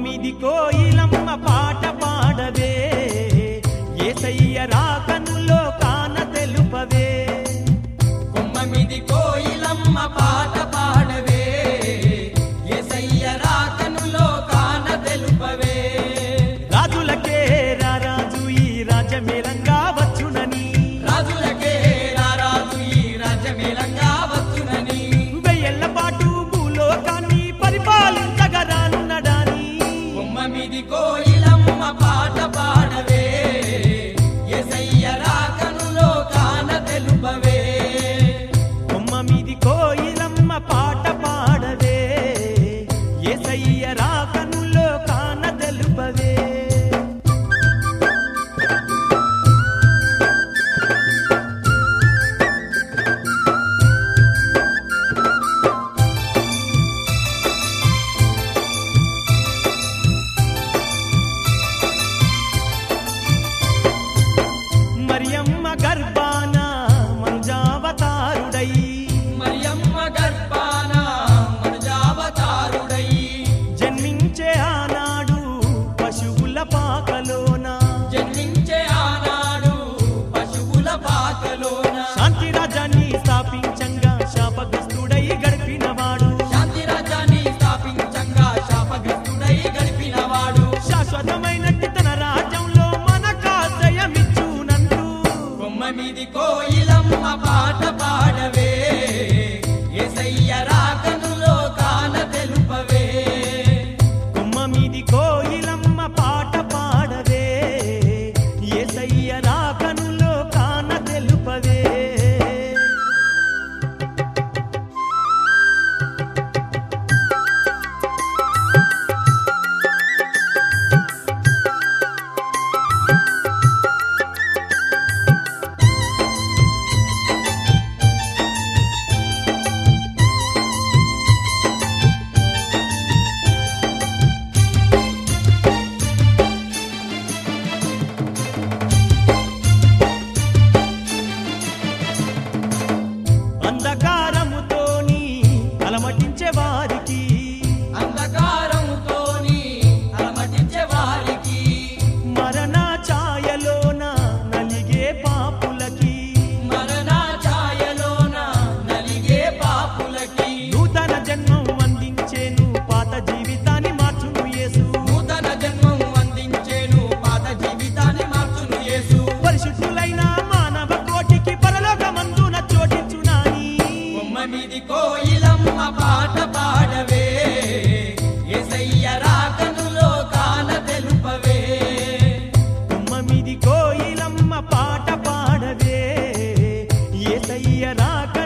మీది కోయిలమ్మ పాట పాడవే ఏసయ్య రాకనులో కాన తెలుపవే కొమ్మమిది కోయిలమ్మ పాట పాడవే ఎసయ్య రాకనులో కాన తెలుపవే రాజులకే రారాజు ఈ రాజమేళంగా వచ్చునని రాజులకే రారాజు ఈ రాజ్యమేళంగా వచ్చునని వెయ్యేళ్ల పాటు భూలోకాన్ని పరిపాలించగా రానున్నడాని కొమ్మమిది కోయిలమ్మ పాట పాడవే ఎసయ్య రాకనులో కాన తెలుపవే కొమ్మ మీది కోయిలమ్మ పాట పాడవే ఏసయ్య రాకనులో కాన తెలుపవే మరియమ్మ గర్భాన మంజావతారుడై మరియమ్మ గర్భాన మనుజావతారుడై జన్మించే ఆనాడు పశువుల పాకలోన జన్మించే ఆనాడు పశువుల పాకలోన శాంతి రాజాన్ని స్థాపించంగా శాపగ్రస్తుడై గడిపినవాడు శాంతి రాజ్యాన్ని స్థాపించంగా శాపగ్రస్తుడై గడిపినవాడు శాశ్వతమైనట్టి తన రాజ్యంలో మనకాశ్రయమిచ్చునంటూ కొమ్మ మీది కోయిలమ్మ పాట పాడవే ఎసయ్య రాకనులో కాన తెలుపవే కొమ్మ మీది కోయిలమ్మ పాట పాడవే ఏసయ్య రాకనులో కాన తెలుపవే అంధకారముతోని అలమటించే వారికి అంధకారముతోని అలమటించే వారికి మరణ ఛాయలోన నలిగే పాపులకి మరణ ఛాయలోన నలిగే పాపులకి నూతన జన్మం అందించేను పాత జీవితాన్ని మార్చును యేసు నూతన జన్మం అందించేను పాత జీవితాన్ని మార్చును యేసు పరిశుద్ధులైన మానవ కోటికి పరలోకమందున చోటించునాని బొమ్మ మీది కోయిలమ్మ పాట పాడవే ఎసయ్య రాకనులో కాన తెలుపవే కొమ్మ మీది కోయిలమ్మ పాట పాడవే ఏసయ్య రాక